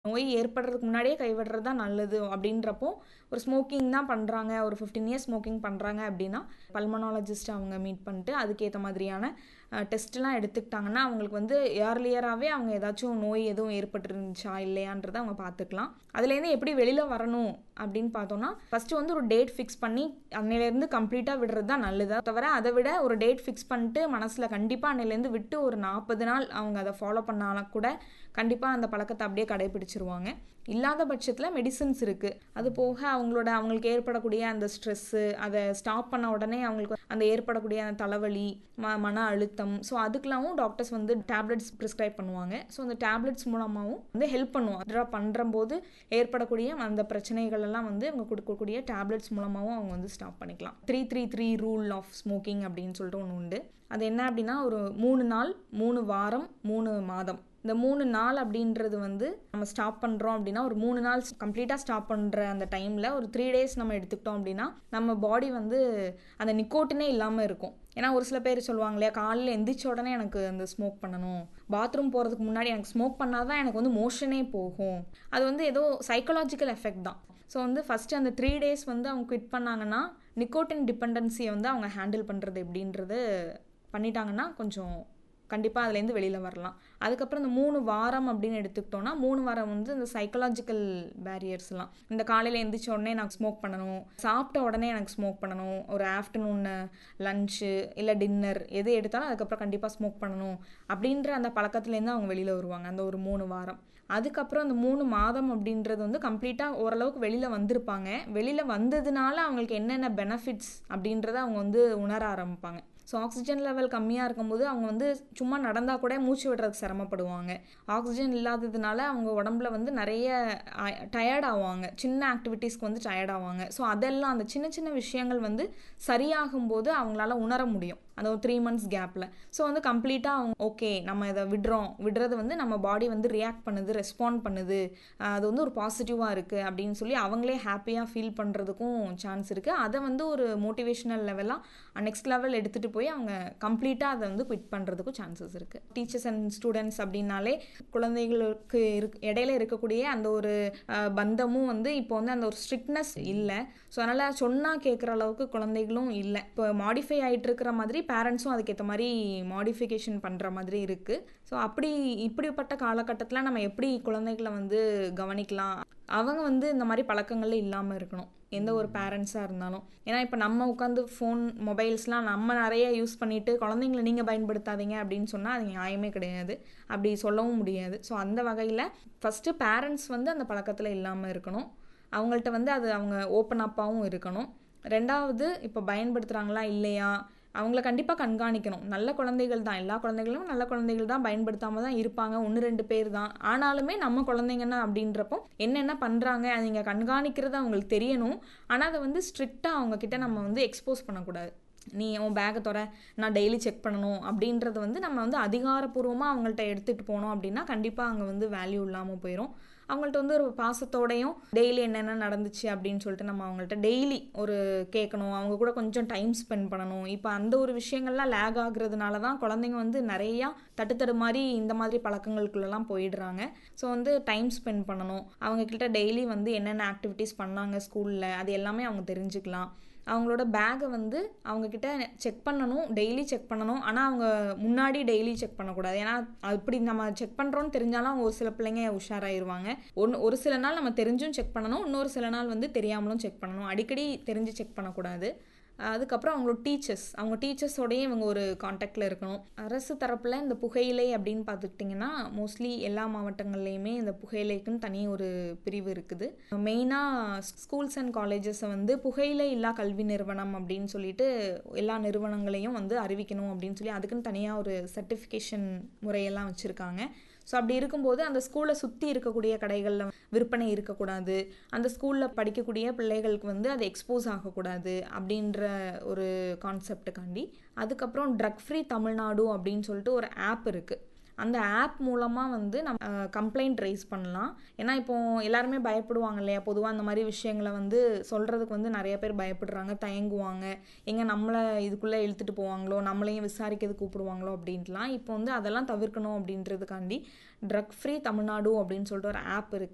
நோய் ஏற்படுறதுக்கு முன்னாடியே கைவிடுறது தான் நல்லது அப்படின்றப்போ ஒரு ஸ்மோக்கிங் தான் பண்ணுறாங்க ஒரு ஃபிஃப்டீன் இயர்ஸ் ஸ்மோக்கிங் பண்ணுறாங்க அப்படின்னா பல்மனாலஜிஸ்ட் அவங்க மீட் பண்ணிட்டு அதுக்கேற்ற மாதிரியான டெஸ்ட்லாம் எடுத்துக்கிட்டாங்கன்னா அவங்களுக்கு வந்து ஏர்லியராகவே அவங்க ஏதாச்சும் நோய் எதுவும் ஏற்பட்டுருந்துச்சா இல்லையான்றதை அவங்க பார்த்துக்கலாம் அதுலேருந்து எப்படி வெளியில் வரணும் அப்படின்னு பார்த்தோன்னா ஃபஸ்ட்டு வந்து ஒரு டேட் ஃபிக்ஸ் பண்ணி அன்னையிலேருந்து கம்ப்ளீட்டாக விடுறது தான் நல்லது தவிர அதை விட ஒரு டேட் ஃபிக்ஸ் பண்ணிட்டு மனசில் கண்டிப்பாக அன்னையிலேருந்து விட்டு ஒரு நாற்பது நாள் அவங்க அதை ஃபாலோ பண்ணாலும் கூட கண்டிப்பாக அந்த பழக்கத்தை அப்படியே கடைபிடிச்சிருவாங்க இல்லாத பட்சத்தில் மெடிசன்ஸ் இருக்குது அது போக அவங்களோட அவங்களுக்கு ஏற்படக்கூடிய அந்த ஸ்ட்ரெஸ்ஸு அதை ஸ்டாப் பண்ண உடனே அவங்களுக்கு அந்த ஏற்படக்கூடிய அந்த தலைவலி ம மன அழுத்தம் ஸோ அதுக்கெல்லாமும் டாக்டர்ஸ் வந்து டேப்லெட்ஸ் ப்ரிஸ்கிரைப் பண்ணுவாங்க ஸோ அந்த டேப்லெட்ஸ் மூலமாகவும் வந்து ஹெல்ப் பண்ணுவோம் ட்ரா பண்ணுறம்போது ஏற்படக்கூடிய அந்த பிரச்சனைகள் எல்லாம் வந்து அவங்க கொடுக்கக்கூடிய டேப்லெட்ஸ் மூலமாகவும் அவங்க வந்து ஸ்டாப் பண்ணிக்கலாம் three three three rule of smoking அப்படின்னு சொல்லிட்டு ஒன்று உண்டு அது என்ன அப்படின்னா ஒரு மூணு நாள் மூணு வாரம் மூணு மாதம் இந்த மூணு நாள் அப்படின்றது வந்து நம்ம ஸ்டாப் பண்ணுறோம் அப்படின்னா ஒரு மூணு நாள் கம்ப்ளீட்டாக ஸ்டாப் பண்ணுற அந்த டைமில் ஒரு த்ரீ டேஸ் நம்ம எடுத்துக்கிட்டோம் அப்படின்னா நம்ம பாடி வந்து அந்த நிக்கோட்டினே இல்லாமல் இருக்கும் ஏன்னா ஒரு சில பேர் சொல்லுவாங்க இல்லையா காலையில் எந்திரிச்ச உடனே எனக்கு அந்த ஸ்மோக் பண்ணணும் பாத்ரூம் போகிறதுக்கு முன்னாடி எனக்கு ஸ்மோக் பண்ணால் தான் எனக்கு வந்து மோஷனே போகும் அது வந்து ஏதோ சைக்கலாஜிக்கல் எஃபெக்ட் தான் ஸோ வந்து ஃபஸ்ட்டு அந்த த்ரீ டேஸ் வந்து அவங்க குவிட் பண்ணாங்கன்னா நிக்கோட்டின் டிபெண்டன்சியை வந்து அவங்க ஹேண்டில் பண்ணுறது எப்படின்றது பண்ணிட்டாங்கன்னா கொஞ்சம் கண்டிப்பாக அதுலேருந்து வெளியில் வரலாம் அதுக்கப்புறம் இந்த மூணு வாரம் அப்படின்னு எடுத்துக்கிட்டோன்னா மூணு வாரம் வந்து இந்த சைக்கலாஜிக்கல் பேரியர்ஸ்லாம் இந்த காலையில் எழுந்திரிச்ச உடனே நான் ஸ்மோக் பண்ணணும் சாப்பிட்ட உடனே எனக்கு ஸ்மோக் பண்ணணும் ஒரு ஆஃப்டர்நூன் லஞ்சு இல்லை டின்னர் எது எடுத்தாலும் அதுக்கப்புறம் கண்டிப்பாக ஸ்மோக் பண்ணணும் அப்படின்ற அந்த பழக்கத்துலேருந்து அவங்க வெளியில் வருவாங்க அந்த ஒரு மூணு வாரம் அதுக்கப்புறம் அந்த மூணு மாதம் அப்படின்றது வந்து கம்ப்ளீட்டாக ஓரளவுக்கு வெளியில் வந்திருப்பாங்க வெளியில் வந்ததுனால அவங்களுக்கு என்னென்ன பெனிஃபிட்ஸ் அப்படின்றத அவங்க வந்து உணர ஆரம்பிப்பாங்க ஸோ ஆக்சிஜன் லெவல் கம்மியாக இருக்கும்போது அவங்க வந்து சும்மா நடந்தால் கூட மூச்சு விடுறதுக்கு சிரமப்படுவாங்க ஆக்சிஜன் இல்லாததுனால அவங்க உடம்புல வந்து நிறைய டயர்ட் ஆவாங்க சின்ன ஆக்டிவிட்டீஸ்க்கு வந்து டயர்ட் ஆவாங்க ஸோ அதெல்லாம் அந்த சின்ன சின்ன விஷயங்கள் வந்து சரியாகும்போது அவங்களால உணர முடியும் அந்த ஒரு த்ரீ மந்த்ஸ் கேப்பில் ஸோ வந்து கம்ப்ளீட்டாக அவங்க ஓகே நம்ம இதை விடுறோம் விடுறது வந்து நம்ம பாடி வந்து ரியாக்ட் பண்ணுது ரெஸ்பாண்ட் பண்ணுது அது வந்து ஒரு பாசிட்டிவாக இருக்குது அப்படின்னு சொல்லி அவங்களே ஹாப்பியாக ஃபீல் பண்ணுறதுக்கும் சான்ஸ் இருக்குது அதை வந்து ஒரு மோட்டிவேஷனல் லெவலாக நெக்ஸ்ட் லெவல் எடுத்துகிட்டு போய் அவங்க கம்ப்ளீட்டாக அதை வந்து குவிட் பண்ணுறதுக்கும் சான்சஸ் இருக்குது டீச்சர்ஸ் அண்ட் ஸ்டூடெண்ட்ஸ் அப்படின்னாலே குழந்தைகளுக்கு இருக் இடையில இருக்கக்கூடிய அந்த ஒரு பந்தமும் வந்து இப்போ வந்து அந்த ஒரு ஸ்ட்ரிக்ட்னஸ் இல்லை ஸோ அதனால் சொன்னால் கேட்குற அளவுக்கு குழந்தைகளும் இல்லை இப்போ மாடிஃபை ஆகிட்டு இருக்கிற மாதிரி பேரண்ட்ஸும் அதுக்கேற்ற மாதிரி மாடிஃபிகேஷன் பண்ணுற மாதிரி இருக்குது ஸோ அப்படி இப்படிப்பட்ட காலகட்டத்தில் நம்ம எப்படி குழந்தைகளை வந்து கவனிக்கலாம் அவங்க வந்து இந்த மாதிரி பழக்கங்கள்ல இல்லாமல் இருக்கணும் எந்த ஒரு பேரண்ட்ஸாக இருந்தாலும் ஏன்னா இப்போ நம்ம உட்காந்து ஃபோன் மொபைல்ஸ்லாம் நம்ம நிறைய யூஸ் பண்ணிவிட்டு குழந்தைங்கள நீங்கள் பயன்படுத்தாதீங்க அப்படின்னு சொன்னால் அது நியாயமே கிடையாது அப்படி சொல்லவும் முடியாது ஸோ அந்த வகையில் ஃபஸ்ட்டு பேரண்ட்ஸ் வந்து அந்த பழக்கத்தில் இல்லாமல் இருக்கணும் அவங்கள்ட்ட வந்து அது அவங்க ஓப்பன் அப்பாகவும் இருக்கணும் ரெண்டாவது இப்போ பயன்படுத்துகிறாங்களா இல்லையா அவங்கள கண்டிப்பாக கண்காணிக்கணும் நல்ல குழந்தைகள் தான் எல்லா குழந்தைகளும் நல்ல குழந்தைகள் தான் பயன்படுத்தாமல் தான் இருப்பாங்க ஒன்று ரெண்டு பேர் தான் ஆனாலுமே நம்ம குழந்தைங்கன்னா அப்படின்றப்போ என்னென்ன பண்ணுறாங்க அதை நீங்கள் கண்காணிக்கிறது அவங்களுக்கு தெரியணும் ஆனால் அதை வந்து ஸ்ட்ரிக்டாக அவங்கக்கிட்ட நம்ம வந்து எக்ஸ்போஸ் பண்ணக்கூடாது நீ உன் பேக்கை தர நான் டெய்லி செக் பண்ணணும் அப்படின்றத வந்து நம்ம வந்து அதிகாரப்பூர்வமாக அவங்கள்ட்ட எடுத்துகிட்டு போனோம் அப்படின்னா கண்டிப்பாக அங்கே வந்து வேல்யூ இல்லாமல் போயிடும் அவங்கள்ட்ட வந்து ஒரு பாசத்தோடையும் டெய்லி என்னென்ன நடந்துச்சு அப்படின்னு சொல்லிட்டு நம்ம அவங்கள்ட்ட டெய்லி ஒரு கேட்கணும் அவங்க கூட கொஞ்சம் டைம் ஸ்பெண்ட் பண்ணணும் இப்போ அந்த ஒரு விஷயங்கள்லாம் லேக் ஆகுறதுனால தான் குழந்தைங்க வந்து நிறையா தட்டுத்தடு மாதிரி இந்த மாதிரி பழக்கங்களுக்குள்ளெல்லாம் போயிடுறாங்க ஸோ வந்து டைம் ஸ்பெண்ட் பண்ணணும் அவங்கக்கிட்ட டெய்லி வந்து என்னென்ன ஆக்டிவிட்டீஸ் பண்ணாங்க ஸ்கூலில் அது எல்லாமே அவங்க தெரிஞ்சுக்கலாம் அவங்களோட பேக்கை வந்து அவங்கக்கிட்ட செக் பண்ணணும் டெய்லி செக் பண்ணணும் ஆனால் அவங்க முன்னாடி டெய்லி செக் பண்ணக்கூடாது ஏன்னா அப்படி நம்ம செக் பண்ணுறோன்னு தெரிஞ்சாலும் அவங்க ஒரு சில பிள்ளைங்க உஷாராயிருவாங்க ஒன்று ஒரு சில நாள் நம்ம தெரிஞ்சும் செக் பண்ணணும் இன்னொரு சில நாள் வந்து தெரியாமலும் செக் பண்ணணும் அடிக்கடி தெரிஞ்சு செக் பண்ணக்கூடாது அதுக்கப்புறம் அவங்களோட டீச்சர்ஸ் அவங்க டீச்சர்ஸோடையும் இவங்க ஒரு காண்டாக்டில் இருக்கணும் அரசு தரப்பில் இந்த புகையிலை அப்படின்னு பார்த்துக்கிட்டிங்கன்னா மோஸ்ட்லி எல்லா மாவட்டங்கள்லேயுமே இந்த புகையிலைக்குன்னு தனி ஒரு பிரிவு இருக்குது மெயினாக ஸ்கூல்ஸ் அண்ட் காலேஜஸை வந்து புகையிலை இல்லா கல்வி நிறுவனம் அப்படின்னு சொல்லிட்டு எல்லா நிறுவனங்களையும் வந்து அறிவிக்கணும் அப்படின்னு சொல்லி அதுக்குன்னு தனியாக ஒரு சர்டிஃபிகேஷன் முறையெல்லாம் வச்சுருக்காங்க ஸோ அப்படி இருக்கும்போது அந்த ஸ்கூலை சுற்றி இருக்கக்கூடிய கடைகளில் விற்பனை இருக்கக்கூடாது அந்த ஸ்கூலில் படிக்கக்கூடிய பிள்ளைகளுக்கு வந்து அது எக்ஸ்போஸ் ஆகக்கூடாது அப்படின்ற ஒரு கான்செப்டுக்காண்டி அதுக்கப்புறம் ட்ரக் ஃப்ரீ தமிழ்நாடு அப்படின்னு சொல்லிட்டு ஒரு ஆப் இருக்குது அந்த ஆப் மூலமாக வந்து நம்ம கம்ப்ளைண்ட் ரைஸ் பண்ணலாம் ஏன்னா இப்போ எல்லாருமே பயப்படுவாங்க இல்லையா பொதுவாக அந்த மாதிரி விஷயங்களை வந்து சொல்கிறதுக்கு வந்து நிறைய பேர் பயப்படுறாங்க தயங்குவாங்க எங்கே நம்மளை இதுக்குள்ளே இழுத்துட்டு போவாங்களோ நம்மளையும் விசாரிக்கிறதுக்கு கூப்பிடுவாங்களோ அப்படின்ட்டுலாம் இப்போ வந்து அதெல்லாம் தவிர்க்கணும் அப்படின்றதுக்காண்டி ட்ரக் ஃப்ரீ தமிழ்நாடு அப்படின்னு சொல்லிட்டு ஒரு ஆப் இருக்குது